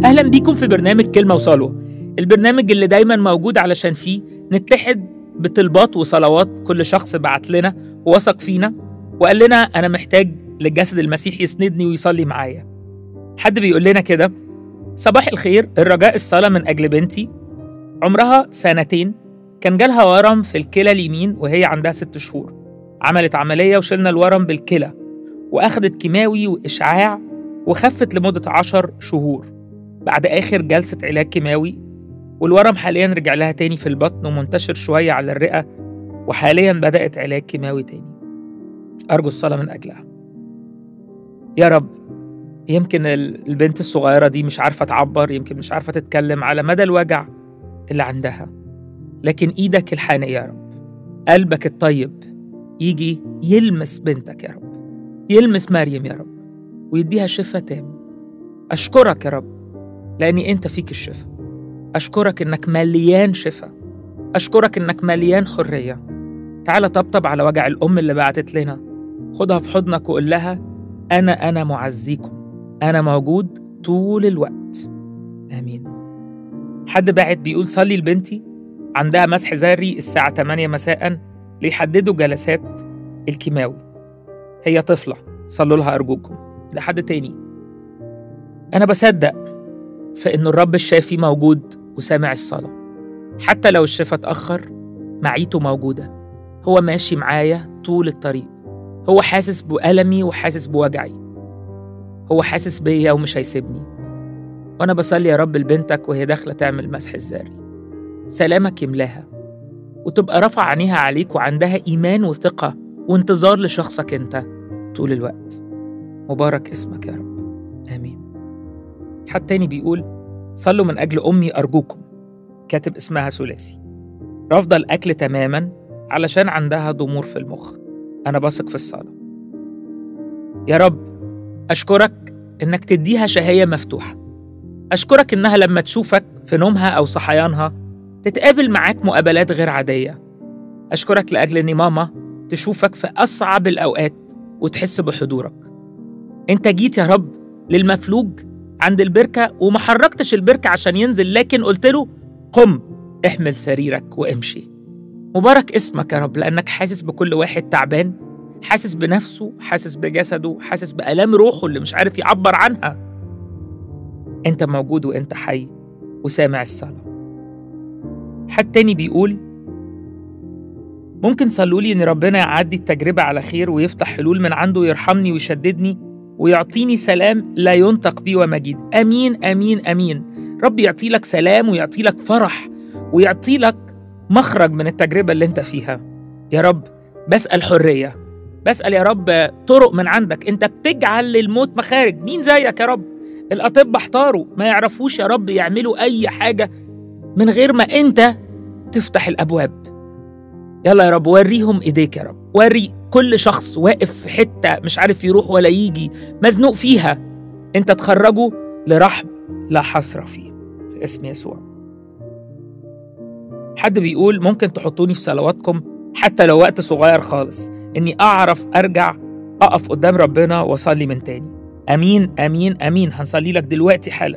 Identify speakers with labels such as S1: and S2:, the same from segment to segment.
S1: أهلا بيكم في برنامج كلمة وصلوة البرنامج اللي دايما موجود علشان فيه نتحد بطلبات وصلوات كل شخص بعت لنا ووثق فينا وقال لنا أنا محتاج لجسد المسيح يسندني ويصلي معايا حد بيقول لنا كده صباح الخير الرجاء الصلاة من أجل بنتي عمرها سنتين كان جالها ورم في الكلى اليمين وهي عندها ست شهور عملت عملية وشلنا الورم بالكلى وأخدت كيماوي وإشعاع وخفت لمدة عشر شهور بعد آخر جلسة علاج كيماوي والورم حاليا رجع لها تاني في البطن ومنتشر شوية على الرئة وحاليا بدأت علاج كيماوي تاني أرجو الصلاة من أجلها يا رب يمكن البنت الصغيرة دي مش عارفة تعبر يمكن مش عارفة تتكلم على مدى الوجع اللي عندها لكن إيدك الحانية يا رب قلبك الطيب يجي يلمس بنتك يا رب يلمس مريم يا رب ويديها شفاء تام أشكرك يا رب لأني أنت فيك الشفاء أشكرك إنك مليان شفاء أشكرك إنك مليان حرية تعال طبطب على وجع الأم اللي بعتت لنا خدها في حضنك وقول لها أنا أنا معزيكم أنا موجود طول الوقت آمين حد باعت بيقول صلي لبنتي عندها مسح ذري الساعة 8 مساء ليحددوا جلسات الكيماوي هي طفلة صلوا لها أرجوكم لحد تاني أنا بصدق في إن الرب الشافي موجود وسامع الصلاة حتى لو الشفا اتأخر معيته موجودة هو ماشي معايا طول الطريق هو حاسس بألمي وحاسس بوجعي هو حاسس بيا ومش هيسيبني وأنا بصلي يا رب لبنتك وهي داخلة تعمل مسح الزاري سلامك يملاها وتبقى رفع عينيها عليك وعندها إيمان وثقة وانتظار لشخصك أنت طول الوقت مبارك اسمك يا رب آمين حد تاني بيقول صلوا من أجل أمي أرجوكم كاتب اسمها ثلاثي رافضة الأكل تماما علشان عندها ضمور في المخ أنا بثق في الصلاة يا رب أشكرك إنك تديها شهية مفتوحة أشكرك إنها لما تشوفك في نومها أو صحيانها تتقابل معاك مقابلات غير عادية أشكرك لأجل إن ماما تشوفك في أصعب الأوقات وتحس بحضورك أنت جيت يا رب للمفلوج عند البركة وما حركتش البركة عشان ينزل لكن قلت له قم احمل سريرك وامشي مبارك اسمك يا رب لأنك حاسس بكل واحد تعبان حاسس بنفسه حاسس بجسده حاسس بآلام روحه اللي مش عارف يعبر عنها انت موجود وانت حي وسامع الصلاة حد تاني بيقول ممكن صلوا لي ان ربنا يعدي التجربة على خير ويفتح حلول من عنده ويرحمني ويشددني ويعطيني سلام لا ينطق بي ومجيد امين امين امين رب يعطي لك سلام ويعطي لك فرح ويعطي لك مخرج من التجربة اللي انت فيها يا رب بسأل حرية بسأل يا رب طرق من عندك انت بتجعل للموت مخارج مين زيك يا رب الأطباء احتاروا ما يعرفوش يا رب يعملوا أي حاجة من غير ما انت تفتح الأبواب يلا يا رب وريهم ايديك يا رب وري كل شخص واقف في حته مش عارف يروح ولا يجي مزنوق فيها انت تخرجه لرحب لا حصر فيه في اسم يسوع حد بيقول ممكن تحطوني في صلواتكم حتى لو وقت صغير خالص اني اعرف ارجع اقف قدام ربنا واصلي من تاني امين امين امين هنصلي لك دلوقتي حالا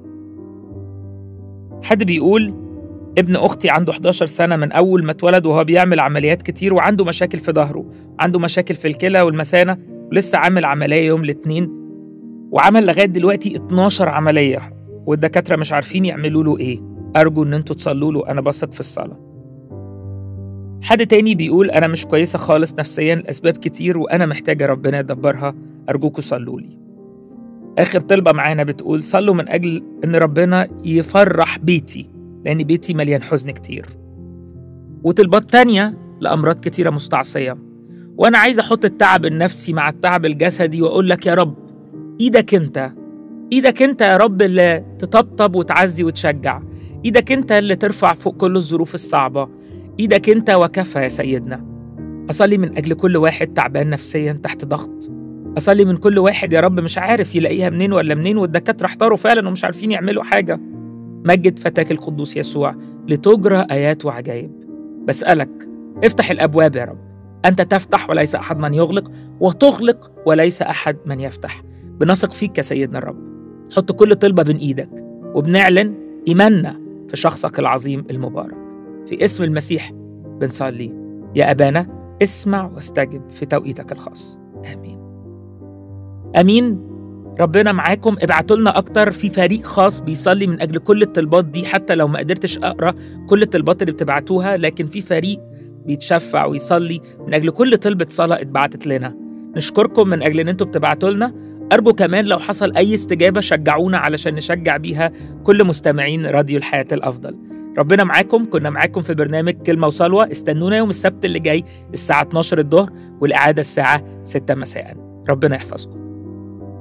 S1: حد بيقول ابن اختي عنده 11 سنه من اول ما اتولد وهو بيعمل عمليات كتير وعنده مشاكل في ظهره عنده مشاكل في الكلى والمثانه ولسه عامل عمليه يوم الاثنين وعمل لغايه دلوقتي 12 عمليه والدكاتره مش عارفين يعملوا له ايه ارجو ان انتوا تصلوا له انا بثق في الصلاه حد تاني بيقول انا مش كويسه خالص نفسيا لاسباب كتير وانا محتاجه ربنا يدبرها ارجوكوا صلوا لي اخر طلبه معانا بتقول صلوا من اجل ان ربنا يفرح بيتي لأن بيتي مليان حزن كتير وطلبات تانية لأمراض كتيرة مستعصية وأنا عايز أحط التعب النفسي مع التعب الجسدي وأقول لك يا رب إيدك أنت إيدك أنت يا رب اللي تطبطب وتعزي وتشجع إيدك أنت اللي ترفع فوق كل الظروف الصعبة إيدك أنت وكفى يا سيدنا أصلي من أجل كل واحد تعبان نفسيا تحت ضغط أصلي من كل واحد يا رب مش عارف يلاقيها منين ولا منين والدكاترة احتاروا فعلا ومش عارفين يعملوا حاجة مجد فتاك القدوس يسوع لتجرى آيات وعجائب بسألك افتح الأبواب يا رب أنت تفتح وليس أحد من يغلق وتغلق وليس أحد من يفتح بنثق فيك يا سيدنا الرب حط كل طلبة بين إيدك وبنعلن إيماننا في شخصك العظيم المبارك في اسم المسيح بنصلي يا أبانا اسمع واستجب في توقيتك الخاص آمين آمين ربنا معاكم ابعتوا لنا اكتر في فريق خاص بيصلي من اجل كل الطلبات دي حتى لو ما قدرتش اقرا كل الطلبات اللي بتبعتوها لكن في فريق بيتشفع ويصلي من اجل كل طلبه صلاه اتبعتت لنا نشكركم من اجل ان انتوا بتبعتوا لنا ارجو كمان لو حصل اي استجابه شجعونا علشان نشجع بيها كل مستمعين راديو الحياه الافضل ربنا معاكم كنا معاكم في برنامج كلمه وصلوه استنونا يوم السبت اللي جاي الساعه 12 الظهر والاعاده الساعه 6 مساء ربنا يحفظكم